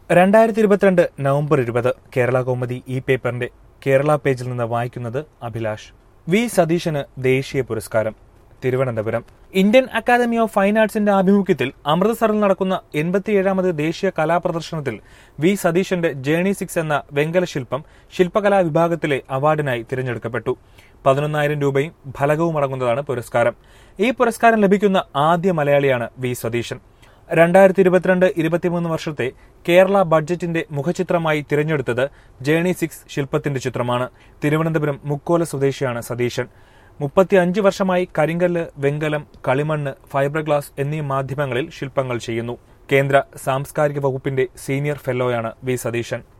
രണ്ടായിരത്തി ഇരുപത്തിരണ്ട് നവംബർ ഇരുപത് കേരള കൗമുദി ഈ പേപ്പറിന്റെ കേരള പേജിൽ നിന്ന് വായിക്കുന്നത് അഭിലാഷ് വി സതീശന് ദേശീയ പുരസ്കാരം Thiruvananthapuram Indian academy of fine ആർട്സിന്റെ ആഭിമുഖ്യത്തിൽ അമൃതസറിൽ നടക്കുന്ന എൺപത്തിയേഴാമത് ദേശീയ കലാപ്രദർശനത്തിൽ വി സതീശന്റെ ജേണി സിക്സ് എന്ന വെങ്കല ശില്പം ശില്പകലാ വിഭാഗത്തിലെ അവാർഡിനായി തിരഞ്ഞെടുക്കപ്പെട്ടു പതിനൊന്നായിരം രൂപയും ഫലകവും അടങ്ങുന്നതാണ് പുരസ്കാരം ഈ പുരസ്കാരം ലഭിക്കുന്ന ആദ്യ മലയാളിയാണ് വി സതീശൻ രണ്ടായിരത്തി ഇരുപത്തിരണ്ട് ഇരുപത്തിമൂന്ന് വർഷത്തെ കേരള ബഡ്ജറ്റിന്റെ മുഖചിത്രമായി തിരഞ്ഞെടുത്തത് ജേണി സിക്സ് ശില്പത്തിന്റെ ചിത്രമാണ് തിരുവനന്തപുരം മുക്കോല സ്വദേശിയാണ് സതീശൻ മുപ്പത്തിയഞ്ച് വർഷമായി കരിങ്കല്ല് വെങ്കലം കളിമണ്ണ് ഫൈബർ ഗ്ലാസ് എന്നീ മാധ്യമങ്ങളിൽ ശില്പങ്ങൾ ചെയ്യുന്നു കേന്ദ്ര സാംസ്കാരിക വകുപ്പിന്റെ സീനിയർ ഫെല്ലോയാണ് വി സതീശൻ